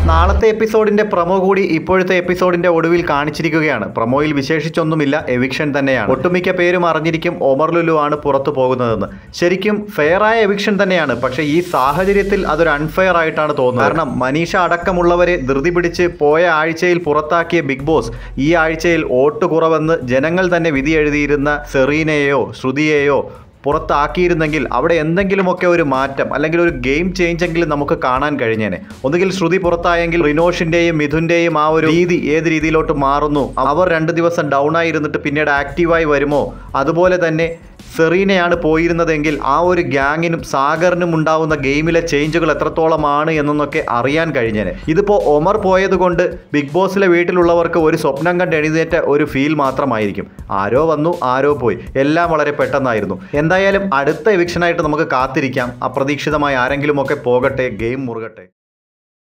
നാളത്തെ എപ്പിസോഡിന്റെ പ്രൊമോ കൂടി ഇപ്പോഴത്തെ എപ്പിസോഡിന്റെ ഒടുവിൽ കാണിച്ചിരിക്കുകയാണ് പ്രൊമോയിൽ വിശേഷിച്ചൊന്നുമില്ല എവിക്ഷൻ തന്നെയാണ് ഒട്ടുമിക്ക പേരും അറിഞ്ഞിരിക്കും ഒമർ ലുലു ആണ് പുറത്തു പോകുന്നതെന്ന് ശരിക്കും ഫെയറായ എവിക്ഷൻ തന്നെയാണ് പക്ഷേ ഈ സാഹചര്യത്തിൽ അതൊരു അൺഫെയർ ആയിട്ടാണ് തോന്നുന്നത് കാരണം മനീഷ അടക്കമുള്ളവരെ ധൃതി പിടിച്ച് പോയ ആഴ്ചയിൽ പുറത്താക്കിയ ബിഗ് ബോസ് ഈ ആഴ്ചയിൽ വോട്ട് കുറവെന്ന് ജനങ്ങൾ തന്നെ വിധി എഴുതിയിരുന്ന സെറീനയെയോ ശ്രുതിയെയോ പുറത്താക്കിയിരുന്നെങ്കിൽ അവിടെ എന്തെങ്കിലുമൊക്കെ ഒരു മാറ്റം അല്ലെങ്കിൽ ഒരു ഗെയിം ചേഞ്ച് എങ്കിലും നമുക്ക് കാണാൻ കഴിഞ്ഞേനെ ഒന്നുകിൽ ശ്രുതി പുറത്തായെങ്കിൽ റിനോഷിന്റെയും മിഥുന്റെയും ആ ഒരു രീതി ഏത് രീതിയിലോട്ട് മാറുന്നു അവർ രണ്ട് ദിവസം ഡൗൺ ആയിരുന്നിട്ട് പിന്നീട് ആക്റ്റീവായി വരുമോ അതുപോലെ തന്നെ സെറീനയാണ് പോയിരുന്നതെങ്കിൽ ആ ഒരു ഗ്യാങ്ങിനും സാഗറിനും ഉണ്ടാവുന്ന ഗെയിമിലെ ചേഞ്ചുകൾ എത്രത്തോളമാണ് എന്നൊക്കെ അറിയാൻ കഴിഞ്ഞേനെ ഇതിപ്പോൾ ഒമർ പോയത് കൊണ്ട് ബിഗ് ബോസിലെ വീട്ടിലുള്ളവർക്ക് ഒരു സ്വപ്നം കണ്ട് എഴുന്നേറ്റ ഒരു ഫീൽ മാത്രമായിരിക്കും ആരോ വന്നു ആരോ പോയി എല്ലാം വളരെ പെട്ടെന്നായിരുന്നു എന്തായാലും അടുത്ത എവിക്ഷനായിട്ട് നമുക്ക് കാത്തിരിക്കാം അപ്രതീക്ഷിതമായി ആരെങ്കിലുമൊക്കെ പോകട്ടെ ഗെയിം മുറുകട്ടെ